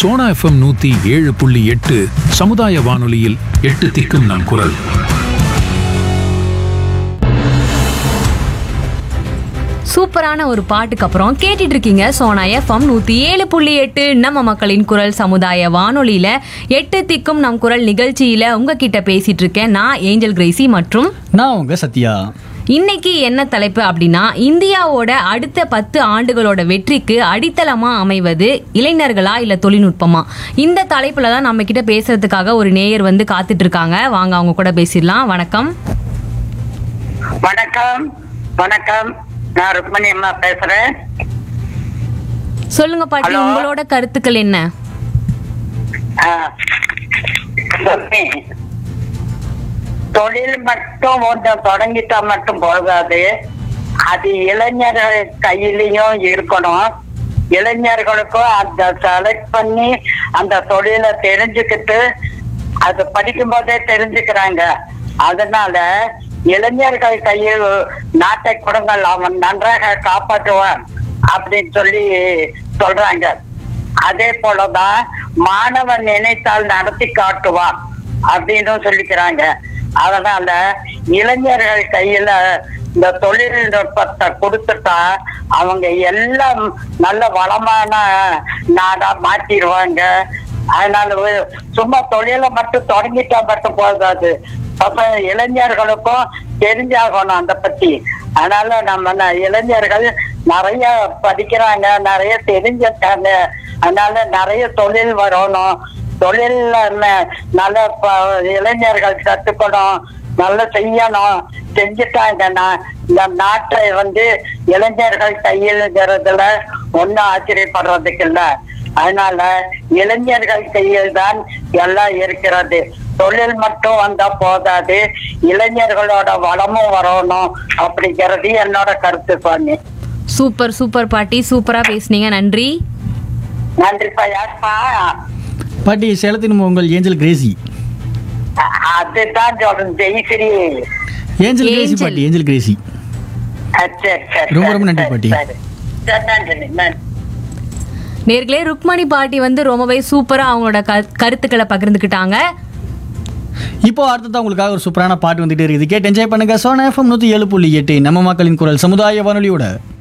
Sona FM நூத்தி ஏழு புள்ளி எட்டு சமுதாய வானொலியில் எட்டு திக்கும் நம் குரல் சூப்பரான ஒரு பாட்டுக்கு அப்புறம் கேட்டுட்டு இருக்கீங்க சோனா எஃப்எம் நூத்தி ஏழு புள்ளி எட்டு நம்ம மக்களின் குரல் சமுதாய வானொலியில எட்டு திக்கும் நம் குரல் நிகழ்ச்சியில உங்ககிட்ட பேசிட்டு இருக்கேன் நான் ஏஞ்சல் கிரேசி மற்றும் நான் உங்க சத்யா இன்னைக்கு என்ன தலைப்பு அப்படின்னா இந்தியாவோட அடுத்த பத்து ஆண்டுகளோட வெற்றிக்கு அடித்தளமா அமைவது இளைஞர்களா இல்ல தொழில்நுட்பமா இந்த தலைப்புல தான் நம்ம கிட்ட பேசுறதுக்காக ஒரு நேயர் வந்து காத்துட்டு இருக்காங்க வாங்க அவங்க கூட பேசிடலாம் வணக்கம் வணக்கம் வணக்கம் நான் ருக்மணி அம்மா பேசுறேன் சொல்லுங்க பாட்டி Hello. உங்களோட கருத்துக்கள் என்ன ஆ, சொல்லி, தொழில் மட்டும் ஒன்று தொடங்கிட்டா மட்டும் போகாது அது இளைஞர்கள் கையிலையும் இருக்கணும் இளைஞர்களுக்கும் அந்த செலக்ட் பண்ணி அந்த தொழிலை தெரிஞ்சுக்கிட்டு அது படிக்கும் போதே தெரிஞ்சுக்கிறாங்க அதனால இளைஞர்கள் கையில் நாட்டை கொடுங்கள் அவன் நன்றாக காப்பாற்றுவான் அப்படின்னு சொல்லி சொல்றாங்க அதே போலதான் மாணவன் நினைத்தால் நடத்தி காட்டுவான் அப்படின்னு சொல்லிக்கிறாங்க அதனால இளைஞர்கள் கையில இந்த தொழில்நுட்பத்தை கொடுத்துட்டா அவங்க எல்லாம் நல்ல வளமான நாடா மாத்திடுவாங்க அதனால ஒரு- சும்மா தொழிலை மட்டும் தொடங்கிட்டா மட்டும் போதாது பசங்க இளைஞர்களுக்கும் தெரிஞ்சாகணும் அந்த பத்தி அதனால நம்ம ந- இளைஞர்கள் நிறைய படிக்கிறாங்க நிறைய தெரிஞ்சிருக்காங்க அதனால நிறைய தொழில் வரணும் தொழில்ல ந- நல்ல ப- இளைஞர்கள் கத்துக்கணும் நல்லா செய்யணும் செஞ்சுட்டாங்கன்னா இந்த நாட்டை வந்து இளைஞர்கள் கையில்ங்கிறதுல ஒன்னும் ஆச்சரியப்படுறதுக்கு இல்ல அதனால இளைஞர்கள் கையில் தான் எல்லாம் இருக்கிறது தொழில் மட்டும் வந்தா போதாது இளைஞர்களோட வளமும் வரணும் அப்படிங்கிறது என்னோட கருத்து சுவாமி சூப்பர் சூப்பர் பாட்டி சூப்பரா பேசுனீங்க நன்றி நன்றிப்பா யாருப்பா பாட்டி சேலத்தின் உங்கள் ஏஞ்சல் கிரேசி அ- அதுதான் சொல்றேன் ஜெய்ஸ்ரீ ஏஞ்சல் கிரேசி ஏஞ்சல். பாட்டி ஏஞ்சல் கிரேசி அ, சரி சரி ரொம்ப ரொம்ப சரி, நன்றி சரி, பாட்டி. சரி. சரி, நன்றி நன்றி நேர்களே ருக்மணி பாட்டி வந்து ரொம்பவே சூப்பரா அவங்களோட க- கருத்துக்களை பகிர்ந்துக்கிட்டாங்க இப்போ அடுத்ததான் உங்களுக்காக ஒரு சூப்பரான பாட்டு வந்துட்டே இருக்குது கேட்டு என்ஜாய் பண்ணுங்க சோனா எஃப்எம் நூற்றி ஏழு புள்ளி எட்டு நம்ம மக்களின் குரல் சமுதாய வானொலியோட